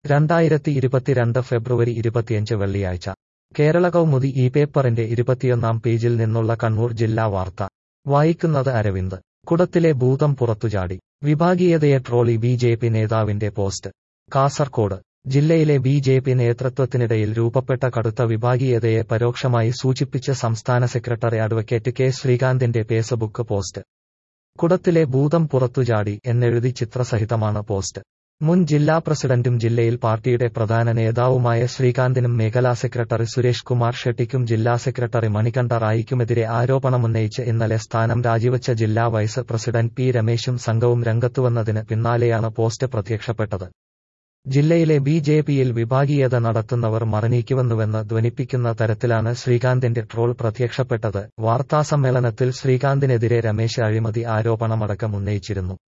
രണ്ടായിരത്തി ഇരുപത്തിരണ്ട് ഫെബ്രുവരി ഇരുപത്തിയഞ്ച് വെള്ളിയാഴ്ച കേരള കൗമുദി ഈ പേപ്പറിന്റെ ഇരുപത്തിയൊന്നാം പേജിൽ നിന്നുള്ള കണ്ണൂർ ജില്ലാ വാർത്ത വായിക്കുന്നത് അരവിന്ദ് കുടത്തിലെ ഭൂതം പുറത്തുചാടി വിഭാഗീയതയെ ട്രോളി ബി ജെ പി നേതാവിന്റെ പോസ്റ്റ് കാസർകോട് ജില്ലയിലെ ബി ജെ പി നേതൃത്വത്തിനിടയിൽ രൂപപ്പെട്ട കടുത്ത വിഭാഗീയതയെ പരോക്ഷമായി സൂചിപ്പിച്ച് സംസ്ഥാന സെക്രട്ടറി അഡ്വക്കേറ്റ് കെ ശ്രീകാന്തിന്റെ ഫേസ്ബുക്ക് പോസ്റ്റ് കുടത്തിലെ ഭൂതം പുറത്തുചാടി എന്നെഴുതി ചിത്രസഹിതമാണ് പോസ്റ്റ് മുൻ ജില്ലാ പ്രസിഡന്റും ജില്ലയിൽ പാർട്ടിയുടെ പ്രധാന നേതാവുമായ ശ്രീകാന്തിനും മേഖലാ സെക്രട്ടറി സുരേഷ് കുമാർ ഷെട്ടിക്കും ജില്ലാ സെക്രട്ടറി മണികണ്ഠ റായിക്കുമെതിരെ ആരോപണമുന്നയിച്ച് ഇന്നലെ സ്ഥാനം രാജിവച്ച ജില്ലാ വൈസ് പ്രസിഡന്റ് പി രമേശും സംഘവും രംഗത്തുവന്നതിന് പിന്നാലെയാണ് പോസ്റ്റ് പ്രത്യക്ഷപ്പെട്ടത് ജില്ലയിലെ ബി ജെ പിയിൽ വിഭാഗീയത നടത്തുന്നവർ മറനീക്കുവന്നുവെന്ന് ധ്വനിപ്പിക്കുന്ന തരത്തിലാണ് ശ്രീകാന്തിന്റെ ട്രോൾ പ്രത്യക്ഷപ്പെട്ടത് വാർത്താസമ്മേളനത്തിൽ ശ്രീകാന്തിനെതിരെ രമേശ് അഴിമതി ആരോപണമടക്കം ഉന്നയിച്ചിരുന്നു